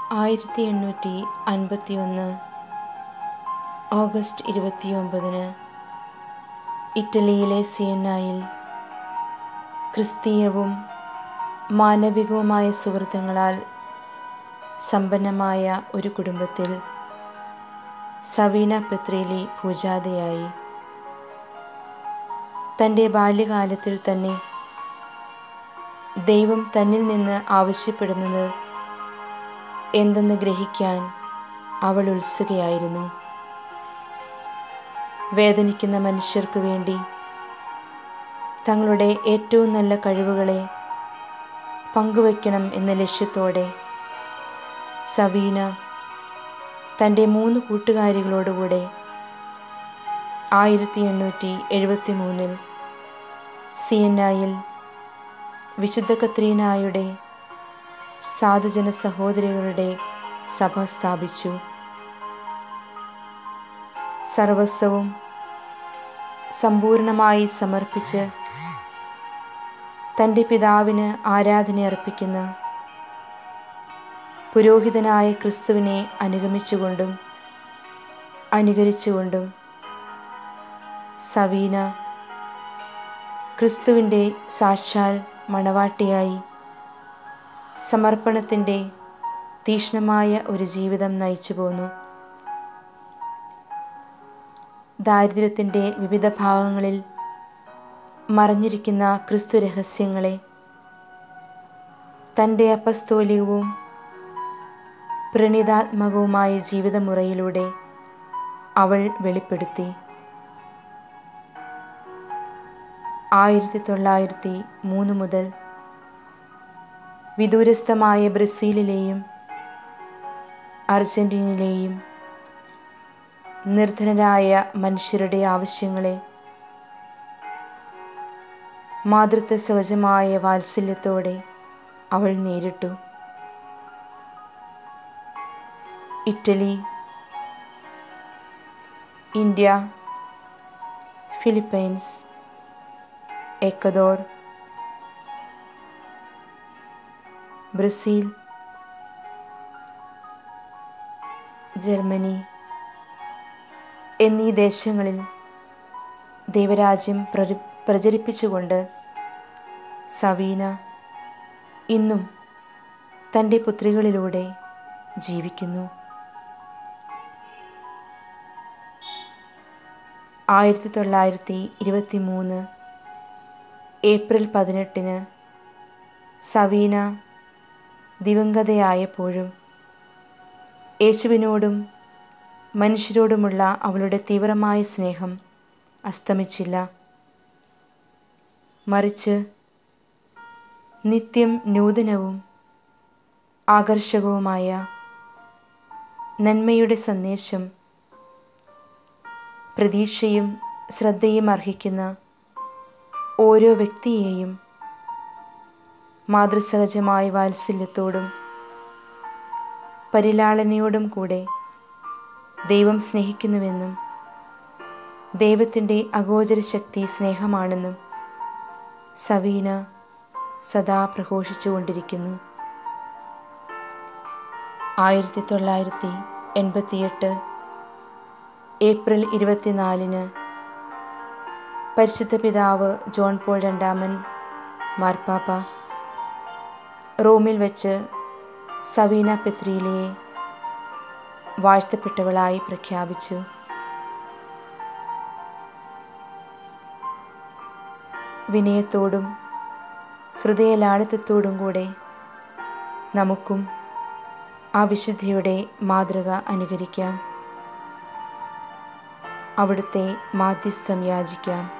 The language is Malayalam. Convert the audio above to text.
ആയിരത്തി എണ്ണൂറ്റി അൻപത്തി ഒന്ന് ഓഗസ്റ്റ് ഇരുപത്തിയൊമ്പതിന് ഇറ്റലിയിലെ സിയന്നായിൽ ക്രിസ്തീയവും മാനവികവുമായ സുഹൃത്തുക്കളാൽ സമ്പന്നമായ ഒരു കുടുംബത്തിൽ സവീന പെത്രേലി പൂജാതയായി തൻ്റെ ബാല്യകാലത്തിൽ തന്നെ ദൈവം തന്നിൽ നിന്ന് ആവശ്യപ്പെടുന്നത് എന്തെന്ന് ഗ്രഹിക്കാൻ അവൾ ഉത്സുകയായിരുന്നു വേദനിക്കുന്ന മനുഷ്യർക്ക് വേണ്ടി തങ്ങളുടെ ഏറ്റവും നല്ല കഴിവുകളെ പങ്കുവയ്ക്കണം എന്ന ലക്ഷ്യത്തോടെ സവീന തൻ്റെ മൂന്ന് കൂട്ടുകാരികളോടുകൂടെ ആയിരത്തി എണ്ണൂറ്റി എഴുപത്തി മൂന്നിൽ സിയന്നായിൽ വിശുദ്ധ കത്രീനായുടെ സാധുജന സഹോദരികളുടെ സഭ സ്ഥാപിച്ചു സർവസ്വവും സമ്പൂർണമായി സമർപ്പിച്ച് തൻ്റെ പിതാവിന് ആരാധന അർപ്പിക്കുന്ന പുരോഹിതനായ ക്രിസ്തുവിനെ അനുഗമിച്ചുകൊണ്ടും അനുകരിച്ചുകൊണ്ടും സവീന ക്രിസ്തുവിൻ്റെ സാക്ഷാൽ മണവാട്ടിയായി സമർപ്പണത്തിൻ്റെ തീക്ഷ്ണമായ ഒരു ജീവിതം നയിച്ചു പോന്നു ദാരിദ്ര്യത്തിൻ്റെ വിവിധ ഭാഗങ്ങളിൽ മറഞ്ഞിരിക്കുന്ന ക്രിസ്തു രഹസ്യങ്ങളെ തൻ്റെ അപസ്തോലികവും പ്രണീതാത്മകവുമായ ജീവിതമുറയിലൂടെ അവൾ വെളിപ്പെടുത്തി ആയിരത്തി തൊള്ളായിരത്തി മൂന്ന് മുതൽ വിദൂരസ്ഥമായ ബ്രസീലിലെയും അർജന്റീനയിലെയും നിർധനരായ മനുഷ്യരുടെ ആവശ്യങ്ങളെ മാതൃത്വ സഹജമായ വാത്സല്യത്തോടെ അവൾ നേരിട്ടു Italy India Philippines Ecuador Brazil Germany എന്നീ ദേശങ്ങളിൽ ദൈവരാജ്യം പ്രരി പ്രചരിപ്പിച്ചുകൊണ്ട് സവീന ഇന്നും തൻ്റെ പുത്രികളിലൂടെ ജീവിക്കുന്നു ആയിരത്തി തൊള്ളായിരത്തി ഇരുപത്തി മൂന്ന് ഏപ്രിൽ പതിനെട്ടിന് സവീന ദിവംഗതയായപ്പോഴും യേശുവിനോടും മനുഷ്യരോടുമുള്ള അവളുടെ തീവ്രമായ സ്നേഹം അസ്തമിച്ചില്ല മറിച്ച് നിത്യം നൂതനവും ആകർഷകവുമായ നന്മയുടെ സന്ദേശം പ്രതീക്ഷയും ശ്രദ്ധയും അർഹിക്കുന്ന ഓരോ വ്യക്തിയെയും മാതൃസഹജമായ വാത്സല്യത്തോടും പരിലാളനയോടും കൂടെ ദൈവം സ്നേഹിക്കുന്നുവെന്നും ദൈവത്തിൻ്റെ അഗോചര ശക്തി സ്നേഹമാണെന്നും സവീന സദാ പ്രഘോഷിച്ചുകൊണ്ടിരിക്കുന്നു ആയിരത്തി തൊള്ളായിരത്തി എൺപത്തിയെട്ട് ഏപ്രിൽ ഇരുപത്തിനാലിന് പരിശുദ്ധ പിതാവ് ജോൺ പോൾ രണ്ടാമൻ മാർപ്പാപ്പ റോമിൽ വെച്ച് സവീന പെത്രീലയെ വാഴ്ത്തപ്പെട്ടവളായി പ്രഖ്യാപിച്ചു വിനയത്തോടും ഹൃദയലാളിത്യത്തോടും കൂടെ നമുക്കും ആ വിശുദ്ധിയുടെ മാതൃക അനുകരിക്കാം അവിടുത്തെ മാധ്യസ്ഥം യാചിക്കാം